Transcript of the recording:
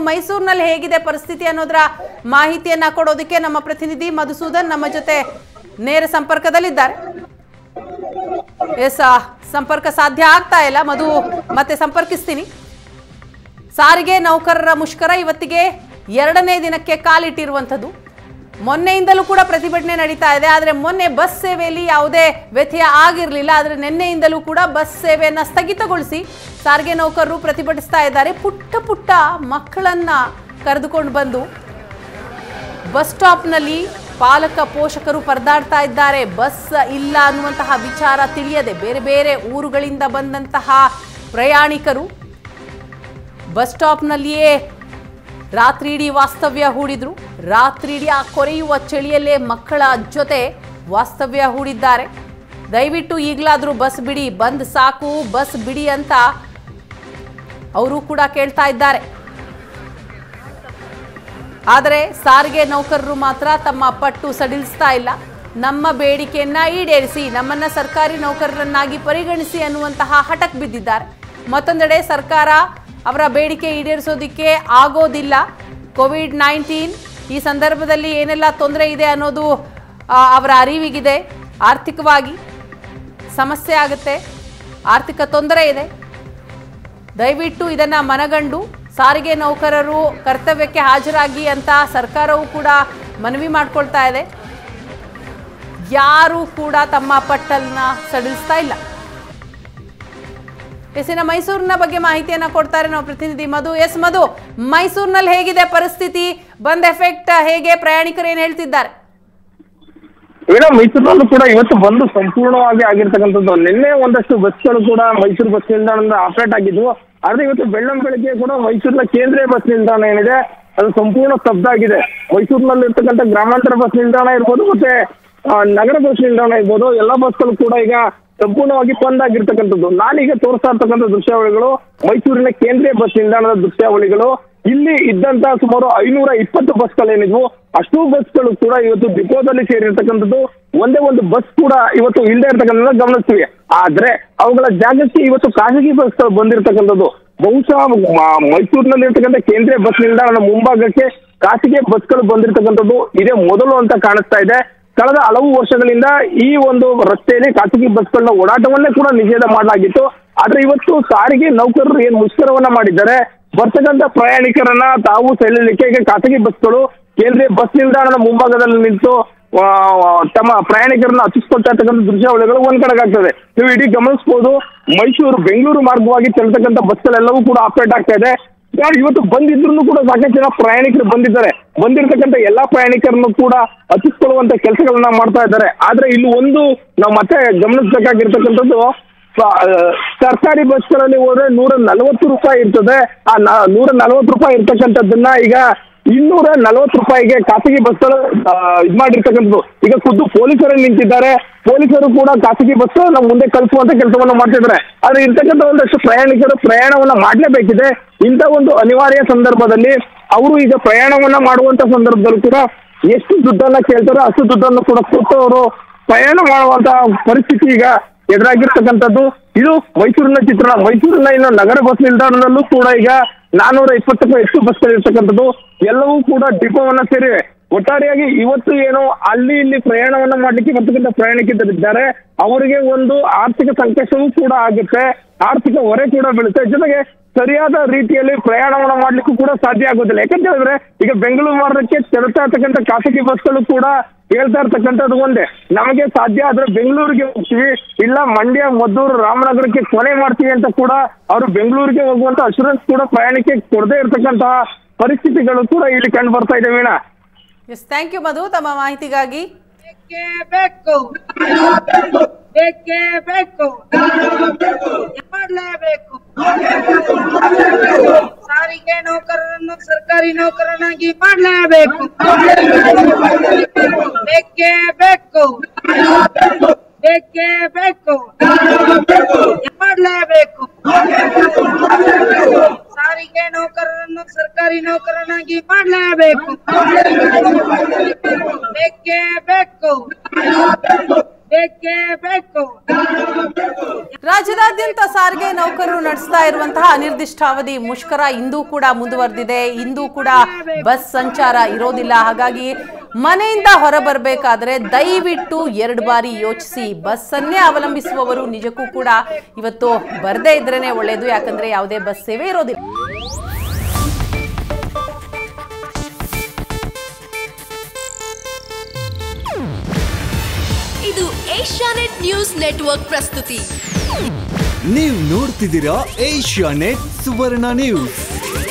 ಮೈಸೂರಿನಲ್ಲಿ ಹೇಗಿದೆ ಪರಿಸ್ಥಿತಿ ಅನ್ನೋದರ ಮಾಹಿತಿಯನ್ನ ಕೊಡೋದಕ್ಕೆ ನಮ್ಮ ಪ್ರತಿನಿಧಿ ಮಧುಸೂದನ್ ನಮ್ಮ ಜೊತೆ ನೇರ ಸಂಪರ್ಕದಲ್ಲಿದ್ದಾರೆ ಎಸ್ ಆ, ಸಂಪರ್ಕ ಸಾಧ್ಯ ಆಗ್ತಾ ಇಲ್ಲ ಮಧು ಮತ್ತೆ ಸಂಪರ್ಕಿಸ್ತೀನಿ ಸಾರಿಗೆ ನೌಕರರ ಮುಷ್ಕರ ಇವತ್ತಿಗೆ ಎರಡನೇ ದಿನಕ್ಕೆ ಕಾಲಿಟ್ಟಿರುವಂಥದ್ದು ಮೊನ್ನೆಯಿಂದಲೂ ಕೂಡ ಪ್ರತಿಭಟನೆ ನಡೀತಾ ಇದೆ ಆದರೆ ಮೊನ್ನೆ ಬಸ್ ಸೇವೆಯಲ್ಲಿ ಯಾವುದೇ ವ್ಯತ್ಯಯ ಆಗಿರಲಿಲ್ಲ ಆದರೆ ನಿನ್ನೆಯಿಂದಲೂ ಕೂಡ ಬಸ್ ಸೇವೆಯನ್ನು ಸ್ಥಗಿತಗೊಳಿಸಿ ಸಾರಿಗೆ ನೌಕರರು ಪ್ರತಿಭಟಿಸ್ತಾ ಇದ್ದಾರೆ ಪುಟ್ಟ ಪುಟ್ಟ ಮಕ್ಕಳನ್ನ ಕರೆದುಕೊಂಡು ಬಂದು ಬಸ್ ಸ್ಟಾಪ್ನಲ್ಲಿ ಪಾಲಕ ಪೋಷಕರು ಪರದಾಡ್ತಾ ಇದ್ದಾರೆ ಬಸ್ ಇಲ್ಲ ಅನ್ನುವಂತಹ ವಿಚಾರ ತಿಳಿಯದೆ ಬೇರೆ ಬೇರೆ ಊರುಗಳಿಂದ ಬಂದಂತಹ ಪ್ರಯಾಣಿಕರು ಬಸ್ ಸ್ಟಾಪ್ನಲ್ಲಿಯೇ ರಾತ್ರಿ ಇಡೀ ವಾಸ್ತವ್ಯ ಹೂಡಿದ್ರು ರಾತ್ರಿ ಇಡೀ ಆ ಕೊರೆಯುವ ಚಳಿಯಲ್ಲೇ ಮಕ್ಕಳ ಜೊತೆ ವಾಸ್ತವ್ಯ ಹೂಡಿದ್ದಾರೆ ದಯವಿಟ್ಟು ಈಗಲಾದರೂ ಬಸ್ ಬಿಡಿ ಬಂದ್ ಸಾಕು ಬಸ್ ಬಿಡಿ ಅಂತ ಅವರು ಕೂಡ ಕೇಳ್ತಾ ಇದ್ದಾರೆ ಆದರೆ ಸಾರಿಗೆ ನೌಕರರು ಮಾತ್ರ ತಮ್ಮ ಪಟ್ಟು ಸಡಿಲಿಸ್ತಾ ಇಲ್ಲ ನಮ್ಮ ಬೇಡಿಕೆಯನ್ನ ಈಡೇರಿಸಿ ನಮ್ಮನ್ನ ಸರ್ಕಾರಿ ನೌಕರರನ್ನಾಗಿ ಪರಿಗಣಿಸಿ ಅನ್ನುವಂತಹ ಹಠಕ್ ಬಿದ್ದಿದ್ದಾರೆ ಮತ್ತೊಂದೆಡೆ ಸರ್ಕಾರ ಅವರ ಬೇಡಿಕೆ ಈಡೇರಿಸೋದಿಕ್ಕೆ ಆಗೋದಿಲ್ಲ ಕೋವಿಡ್ ನೈನ್ಟೀನ್ ಈ ಸಂದರ್ಭದಲ್ಲಿ ಏನೆಲ್ಲ ತೊಂದರೆ ಇದೆ ಅನ್ನೋದು ಆ, ಅವರ ಅರಿವಿಗಿದೆ ಆರ್ಥಿಕವಾಗಿ ಸಮಸ್ಯೆ ಆಗುತ್ತೆ ಆರ್ಥಿಕ ತೊಂದರೆ ಇದೆ ದಯವಿಟ್ಟು ಇದನ್ನ ಮನಗಂಡು ಸಾರಿಗೆ ನೌಕರರು ಕರ್ತವ್ಯಕ್ಕೆ ಹಾಜರಾಗಿ ಅಂತ ಸರ್ಕಾರವು ಕೂಡ ಮನವಿ ಮಾಡ್ಕೊಳ್ತಾ ಇದೆ ಯಾರೂ ಕೂಡ ತಮ್ಮ ಪಟ್ಟಲ್ನ ಸಡಿಲಿಸ್ತಾ ಇಲ್ಲ ಎಸ್ ಇನ್ನು ಮೈಸೂರಿನ ಬಗ್ಗೆ ಮಾಹಿತಿಯನ್ನ ಕೊಡ್ತಾರೆ ನಾವು ಪ್ರತಿನಿಧಿ ಮಧು ಎಸ್ ಮಧು ಮೈಸೂರಿನಲ್ಲಿ ಹೇಗಿದೆ ಪರಿಸ್ಥಿತಿ ಬಂದ್ ಎಫೆಕ್ಟ್ ಹೇಗೆ ಪ್ರಯಾಣಿಕರು ಏನ್ ಹೇಳ್ತಿದ್ದಾರೆ ಈಗ ಮೈಸೂರಿನಲ್ಲೂ ಕೂಡ ಇವತ್ತು ಬಂದು ಸಂಪೂರ್ಣವಾಗಿ ಆಗಿರ್ತಕ್ಕಂಥದ್ದು ನಿನ್ನೆ ಒಂದಷ್ಟು ಬಸ್ಗಳು ಕೂಡ ಮೈಸೂರು ಬಸ್ ನಿಲ್ದಾಣದಿಂದ ಆಪರೇಟ್ ಆಗಿದ್ವು ಆದ್ರೆ ಇವತ್ತು ಬೆಳ್ಳಂ ಬೆಳಗ್ಗೆ ಕೂಡ ಮೈಸೂರಿನ ಕೇಂದ್ರೀಯ ಬಸ್ ನಿಲ್ದಾಣ ಏನಿದೆ ಅದು ಸಂಪೂರ್ಣ ಸ್ತಬ್ಧ ಆಗಿದೆ ಮೈಸೂರಿನಲ್ಲಿ ಇರ್ತಕ್ಕಂಥ ಗ್ರಾಮಾಂತರ ಬಸ್ ನಿಲ್ದಾಣ ಇರ್ಬೋದು ಮತ್ತೆ ಆ, ನಗರ ಬಸ್ ನಿಲ್ದಾಣ ಇರ್ಬೋದು ಎಲ್ಲಾ ಬಸ್ಗಳು ಕೂಡ ಈಗ ಸಂಪೂರ್ಣವಾಗಿ ಬಂದ್ ಆಗಿರ್ತಕ್ಕಂಥದ್ದು ನಾನೀಗ ತೋರಿಸ್ತಾ ಇರ್ತಕ್ಕಂಥ ದೃಶ್ಯಾವಳಿಗಳು ಮೈಸೂರಿನ ಕೇಂದ್ರೀಯ ಬಸ್ ನಿಲ್ದಾಣದ ದೃಶ್ಯಾವಳಿಗಳು ಇಲ್ಲಿ ಇದ್ದಂತ ಸುಮಾರು ಐನೂರ ಇಪ್ಪತ್ತು ಬಸ್ಗಳೇನಿದ್ವು ಅಷ್ಟು ಬಸ್ಗಳು ಕೂಡ ಇವತ್ತು ಡಿಪೋದಲ್ಲಿ ಸೇರಿರ್ತಕ್ಕಂಥದ್ದು ಒಂದೇ ಒಂದು ಬಸ್ ಕೂಡ ಇವತ್ತು ಇಲ್ಲದೆ ಇರ್ತಕ್ಕಂಥದ್ದು ಗಮನಿಸ್ತೀವಿ ಆದ್ರೆ ಅವುಗಳ ಜಾಗಕ್ಕೆ ಇವತ್ತು ಖಾಸಗಿ ಬಸ್ಗಳು ಬಂದಿರತಕ್ಕಂಥದ್ದು ಬಹುಶಃ ಮ- ಮೈಸೂರಿನಲ್ಲಿ ಇರ್ತಕ್ಕಂಥ ಕೇಂದ್ರೀಯ ಬಸ್ ನಿಲ್ದಾಣದ ಮುಂಭಾಗಕ್ಕೆ ಖಾಸಗಿ ಬಸ್ಗಳು ಬಂದಿರತಕ್ಕಂಥದ್ದು ಇದೇ ಮೊದಲು ಅಂತ ಕಾಣಿಸ್ತಾ ಇದೆ ಕಳೆದ ಹಲವು ವರ್ಷಗಳಿಂದ ಈ ಒಂದು ರಸ್ತೆಯಲ್ಲಿ ಖಾಸಗಿ ಬಸ್ಗಳನ್ನ ಓಡಾಟವನ್ನೇ ಕೂಡ ನಿಷೇಧ ಮಾಡಲಾಗಿತ್ತು ಆದ್ರೆ ಇವತ್ತು ಸಾರಿಗೆ ನೌಕರರು ಏನ್ ಮುಷ್ಕರವನ್ನ ಮಾಡಿದ್ದಾರೆ ಬರ್ತಕ್ಕಂಥ ಪ್ರಯಾಣಿಕರನ್ನ ತಾವು ಸೆಳೆಯಲಿಕ್ಕೆ ಈಗ ಖಾಸಗಿ ಬಸ್ಗಳು ಕೇಂದ್ರೀಯ ಬಸ್ ನಿಲ್ದಾಣದ ಮುಂಭಾಗದಲ್ಲಿ ನಿಂತು ಆ, ತಮ್ಮ ಪ್ರಯಾಣಿಕರನ್ನ ಹತ್ತಿಸ್ಕೊಳ್ತಾ ಇರ್ತಕ್ಕಂಥ ದೃಶ್ಯಾವಳಿಗಳು ಒಂದ್ ಕಡೆಗಾಗ್ತದೆ ನೀವು ಇಡೀ ಗಮನಿಸಬಹುದು ಮೈಸೂರು ಬೆಂಗಳೂರು ಮಾರ್ಗವಾಗಿ ತೆರತಕ್ಕಂಥ ಬಸ್ಗಳೆಲ್ಲವೂ ಕೂಡ ಆಪರೇಟ್ ಆಗ್ತಾ ಇದೆ ಯಾರು ಇವತ್ತು ಬಂದಿದ್ರು ಕೂಡ ಸಾಕಷ್ಟು ಜನ ಪ್ರಯಾಣಿಕರು ಬಂದಿದ್ದಾರೆ ಬಂದಿರತಕ್ಕಂಥ ಎಲ್ಲಾ ಪ್ರಯಾಣಿಕರನ್ನು ಕೂಡ ಹತ್ತಿಸ್ಕೊಳ್ಳುವಂತ ಕೆಲಸಗಳನ್ನ ಮಾಡ್ತಾ ಇದ್ದಾರೆ ಆದ್ರೆ ಇಲ್ಲಿ ಒಂದು ನಾವು ಮತ್ತೆ ಗಮನಿಸಬೇಕಾಗಿರ್ತಕ್ಕಂಥದ್ದು ಸ- ಆ, ಸರ್ಕಾರಿ ಬಸ್ಗಳಲ್ಲಿ ಹೋದ್ರೆ ನೂರ ನಲವತ್ತು ರೂಪಾಯಿ ಇರ್ತದೆ ಆ ನ- ನೂರ ನಲವತ್ತು ರೂಪಾಯಿ ಇರ್ತಕ್ಕಂಥದ್ದನ್ನ ಈಗ ಇನ್ನೂರ ನಲವತ್ತು ರೂಪಾಯಿಗೆ ಖಾಸಗಿ ಬಸ್ಗಳು ಆ, ಇದ್ ಮಾಡಿರ್ತಕ್ಕಂಥದ್ದು ಈಗ ಖುದ್ದು ಪೊಲೀಸರೇ ನಿಂತಿದ್ದಾರೆ ಪೊಲೀಸರು ಕೂಡ ಖಾಸಗಿ ಬಸ್ ನಮ್ಮ ಮುಂದೆ ಕಳಿಸುವಂತ ಕೆಲಸವನ್ನ ಮಾಡ್ತಿದ್ದಾರೆ ಆದ್ರೆ ಇರ್ತಕ್ಕಂಥ ಒಂದಷ್ಟು ಪ್ರಯಾಣಿಕರು ಪ್ರಯಾಣವನ್ನ ಮಾಡ್ಲೇಬೇಕಿದೆ ಇಂಥ ಒಂದು ಅನಿವಾರ್ಯ ಸಂದರ್ಭದಲ್ಲಿ ಅವರು ಈಗ ಪ್ರಯಾಣವನ್ನ ಮಾಡುವಂತ ಸಂದರ್ಭದಲ್ಲೂ ಕೂಡ ಎಷ್ಟು ದುಡ್ಡನ್ನ ಕೇಳ್ತಾರೋ ಅಷ್ಟು ದುಡ್ಡನ್ನು ಕೂಡ ಕೊಟ್ಟು ಅವರು ಪ್ರಯಾಣ ಮಾಡುವಂತ ಪರಿಸ್ಥಿತಿ ಈಗ ಎದುರಾಗಿರ್ತಕ್ಕಂಥದ್ದು ಇದು ಮೈಸೂರಿನ ಚಿತ್ರಣ ಮೈಸೂರಿನ ಇನ್ನು ನಗರ ಬಸ್ ನಿಲ್ದಾಣದಲ್ಲೂ ಕೂಡ ಈಗ ನಾನೂರ ಇಪ್ಪತ್ತಕ್ಕೂ ಹೆಚ್ಚು ಬಸ್ಗಳು ಇರ್ತಕ್ಕಂಥದ್ದು ಎಲ್ಲವೂ ಕೂಡ ಡಿಪೋವನ್ನ ಸೇರಿವೆ ಒಟ್ಟಾರೆಯಾಗಿ ಇವತ್ತು ಏನು ಅಲ್ಲಿ ಇಲ್ಲಿ ಪ್ರಯಾಣವನ್ನ ಮಾಡ್ಲಿಕ್ಕೆ ಬರ್ತಕ್ಕಂಥ ಪ್ರಯಾಣಿಕರಿದ್ದಾರೆ ಅವರಿಗೆ ಒಂದು ಆರ್ಥಿಕ ಸಂಕಷ್ಟವೂ ಕೂಡ ಆಗುತ್ತೆ ಆರ್ಥಿಕ ಹೊರೆ ಕೂಡ ಬೀಳುತ್ತೆ ಜೊತೆಗೆ ಸರಿಯಾದ ರೀತಿಯಲ್ಲಿ ಪ್ರಯಾಣವನ್ನ ಮಾಡ್ಲಿಕ್ಕೂ ಕೂಡ ಸಾಧ್ಯ ಆಗೋದಿಲ್ಲ ಯಾಕಂತ ಹೇಳಿದ್ರೆ ಈಗ ಬೆಂಗಳೂರು ಮಾರ್ಗಕ್ಕೆ ತೆರಳ್ತಾ ಇರ್ತಕ್ಕಂಥ ಖಾಸಗಿ ಬಸ್ಗಳು ಕೂಡ ಹೇಳ್ತಾ ಇರ್ತಕ್ಕಂಥದ್ದು ಒಂದೇ ನಮಗೆ ಸಾಧ್ಯ ಆದ್ರೆ ಬೆಂಗಳೂರಿಗೆ ಹೋಗ್ತೀವಿ ಇಲ್ಲ ಮಂಡ್ಯ ಮದ್ದೂರು ರಾಮನಗರಕ್ಕೆ ಕೊನೆ ಮಾಡ್ತೀವಿ ಅಂತ ಕೂಡ ಅವರು ಬೆಂಗಳೂರಿಗೆ ಹೋಗುವಂತ ಅಶೂರೆನ್ಸ್ ಕೂಡ ಪ್ರಯಾಣಕ್ಕೆ ಕೊಡದೇ ಇರ್ತಕ್ಕಂತಹ ಪರಿಸ್ಥಿತಿಗಳು ಕೂಡ ಇಲ್ಲಿ ಕಂಡು ಬರ್ತಾ ಇದೆ Veena yes thank you Madhu ತಮ್ಮ ಮಾಹಿತಿಗಾಗಿ ಬೇಕೇ ಬೇಕು ಬೇಕೇ ಬೇಕು ಮಾಡಲೇಬೇಕು ಸಾರಿಗೆ ನೌಕರರನ್ನು ಸರ್ಕಾರಿ ನೌಕರನಾಗಿ ಮಾಡಲೇಬೇಕು ಬೇಕೇ ಬೇಕು ಬೇಕೇ ಬೇಕು ಮಾಡಲೇಬೇಕು ಸಾರಿಗೆ ನೌಕರರನ್ನು ಸರ್ಕಾರಿ ನೌಕರನಾಗಿ ಮಾಡಲೇಬೇಕು ಬೇಕೇ ಬೇಕು ಬೇಕೇ ಬೇಕು ರಾಜ್ಯದಾದ್ಯಂತ ಸಾರಿಗೆ ನೌಕರರು ನಡೆಸ್ತಾ ಇರುವಂತಹ ಅನಿರ್ದಿಷ್ಟಾವಧಿ ಮುಷ್ಕರ ಇಂದೂ ಕೂಡ ಮುಂದುವರೆದಿದೆ ಇಂದೂ ಕೂಡ ಬಸ್ ಸಂಚಾರ ಇರೋದಿಲ್ಲ ಹಾಗಾಗಿ ಮನೆಯಿಂದ ಹೊರಬರಬೇಕಾದ್ರೆ ದಯವಿಟ್ಟು ಎರಡು ಬಾರಿ ಯೋಚಿಸಿ ಬಸ್ಸನ್ನೇ ಅವಲಂಬಿಸುವವರು ನಿಜಕ್ಕೂ ಕೂಡ ಇವತ್ತು ಬರದೇ ಇದ್ರೇನೆ ಒಳ್ಳೆಯದು ಯಾಕಂದ್ರೆ ಯಾವುದೇ ಬಸ್ ಸೇವೆ ಇರೋದಿಲ್ಲ ಇದು ಏಷ್ಯಾನೆಟ್ ನ್ಯೂಸ್ ನೆಟ್ವರ್ಕ್ ಪ್ರಸ್ತುತಿ ನೀವು ನೋಡ್ತಿದ್ದೀರಾ ಏಷ್ಯಾ ನೆಟ್ ಸುವರ್ಣ ನ್ಯೂಸ್